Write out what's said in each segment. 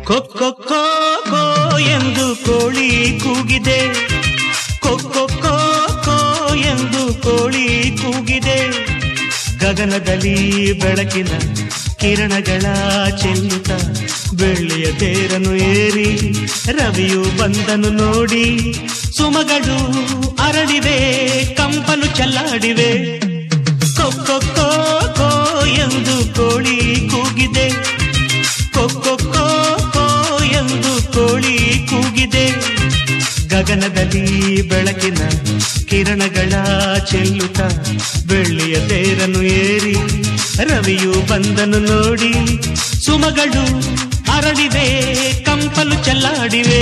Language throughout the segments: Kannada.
ಕೊಕ್ಕೊ ಕೋ ಎಂದು ಕೋಳಿ ಕೂಗಿದೆ ಕೊಕ್ಕೊ ಕೋ ಎಂದು ಕೋಳಿ ಕೂಗಿದೆ ಗಗನದಲ್ಲಿ ಬೆಳಕಿನ ಕಿರಣಗಳ ಚೆಲ್ಲುತ್ತ ಬೆಳ್ಳಿಯ ತೇರನು ಏರಿ ರವಿಯು ಬಂದನು ನೋಡಿ ಸುಮಗಳು ಅರಳಿವೆ ಕಂಪನು ಚೆಲ್ಲಾಡಿವೆ ಕೊಕ್ಕೊ ಕೋ ಎಂದು ಕೋಳಿ ಕೂಗಿದೆ ಕೊಕ್ಕೊ ಕೋ ಎಂದು ಕೋಳಿ ಕೂಗಿದೆ ಗಗನದಲ್ಲಿ ಬೆಳಕಿನ ಕಿರಣಗಳ ಚೆಲ್ಲುತ್ತ ಬೆಳ್ಳಿಯ ತೇರನು ಏರಿ ರವಿಯು ಬಂದನು ನೋಡಿ ಸುಮಗಳು ಅರಳಿವೆ ಕಂಪಲು ಚೆಲ್ಲಾಡಿವೆ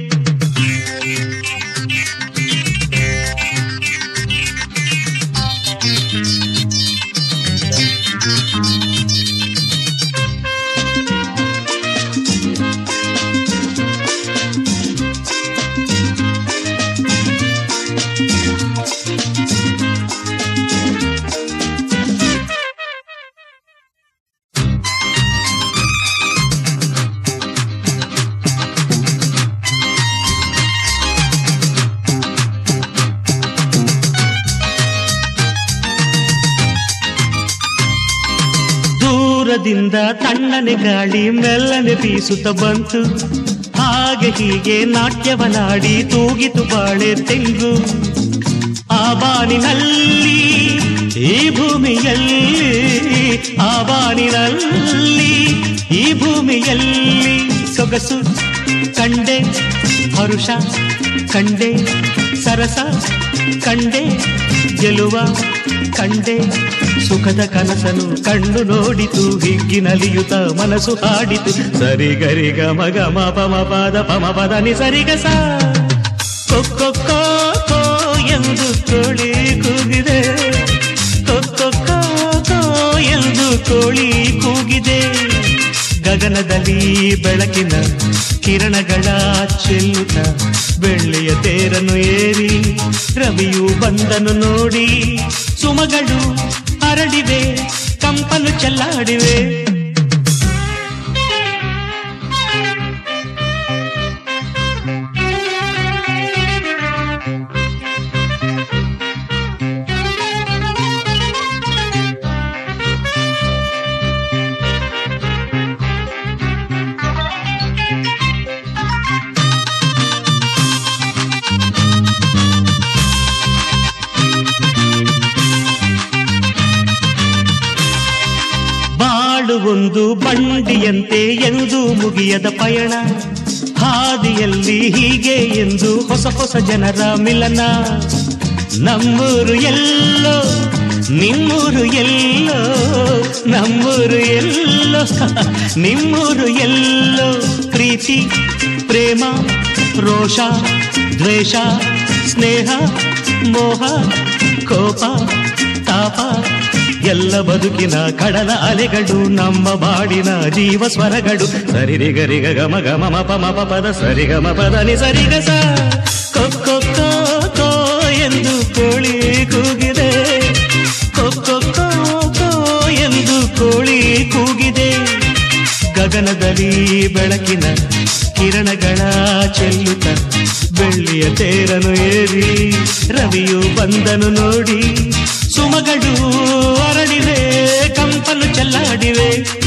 ದೂರದಿಂದ ತಣ್ಣನೆ ಗಾಳಿ ಮೆಲ್ಲನೆ ಬೀಸುತ್ತ ಬಂತು ಹಾಗೆ ಹೀಗೆ ನಾಟ್ಯವನಾಡಿ ತೂಗಿತು ಬಾಳೆ ತೆಂಗು ಆ ಬಾನಿನಲ್ಲಿ ಈ ಭೂಮಿಯಲ್ಲಿ ಆ ಬಾನಿನಲ್ಲಿ ಈ ಭೂಮಿಯಲ್ಲಿ ಸೊಗಸು ಕಂಡೆ ಹರುಷ ಕಂಡೆ ಸರಸ ಕಂಡೆ ಗೆಲುವ ಕಂಡೆ ಸುಖದ ಕನಸನು ಕಣ್ಣು ನೋಡಿತು ಹಿಗ್ಗಿನಲಿಯುತ ಮನಸ್ಸು ಹಾಡಿತು ಸರಿ ಗರಿ ಗ ಮಗ ಮ ಪಮ ಪದ ಪಮ ಪದ ನಿ ಸರಿ ಗ ಸ ಕೊಕ್ಕೊ ಕೋ ಕೋ ಎಂದು ಕೋಳಿ ಕೂಗಿದೆ ಕೊಕ್ಕೊ ಕೋ ಕೋ ಎಂದು ಕೋಳಿ ಕೂಗಿದೆ ಗಗನದಲ್ಲಿ ಬೆಳಕಿನ ಕಿರಣಗಳ ಚೆಲ್ಲುತ್ತ ಬೆಳ್ಳಿಯ ತೇರನ್ನು ಏರಿ ರವಿಯು ಬಂದನು ನೋಡಿ ಸುಮಗಳು ಹರಡಿವೆ ಕಂಪನು ಚೆಲ್ಲಾಡಿವೆ ಬಾಳು ಒಂದು ಬಂಡಿಯಂತೆ ಎಂದು ಮುಗಿಯದ ಪಯಣ ಹಾದಿಯಲ್ಲಿ ಹೀಗೆ ಎಂದು ಹೊಸ ಹೊಸ ಜನರ ಮಿಲನ ನಮ್ಮೂರು ಎಲ್ಲೋ ನಿಮ್ಮೂರು ಎಲ್ಲೋ ನಮ್ಮೂರು ಎಲ್ಲೋ ನಿಮ್ಮೂರು ಎಲ್ಲೋ ಪ್ರೀತಿ ಪ್ರೇಮ ರೋಷ ದ್ವೇಷ ಸ್ನೇಹ ಮೋಹ ಕೋಪ ತಾಪ ಎಲ್ಲ ಬದುಕಿನ ಕಡಲ ಅಲೆಗಳು ನಮ್ಮ ಬಾಡಿನ ಜೀವ ಸ್ವರಗಳು ಸರಿ ಗರಿ ಗಮ ಗಮ ಮ ಪ ಮ ಪ ಪದ ಸರಿ ಗಮ ಪದ ನಿ ಸರಿ ಗ ಸ ಕೊಕ್ಕೊ ಕೋ ಕೋ ಎಂದು ಕೋಳಿ ಕೂಗಿದೆ ಕೊಕ್ಕೊ ಕೋ ಕೋ ಎಂದು ಕೋಳಿ ಕೂಗಿದೆ ಗಗನದಲ್ಲಿ ಬೆಳಕಿನ ಕಿರಣಗಳ ಚೆಲ್ಲುತ್ತ ಬೆಳ್ಳಿಯ ತೇರನು ಏರಿ ರವಿಯು ಬಂದನು ನೋಡಿ ಸುಮಗಳು ಅರಳಿವೆ ಕಂಪಲು ಚೆಲ್ಲಾಡಿವೆ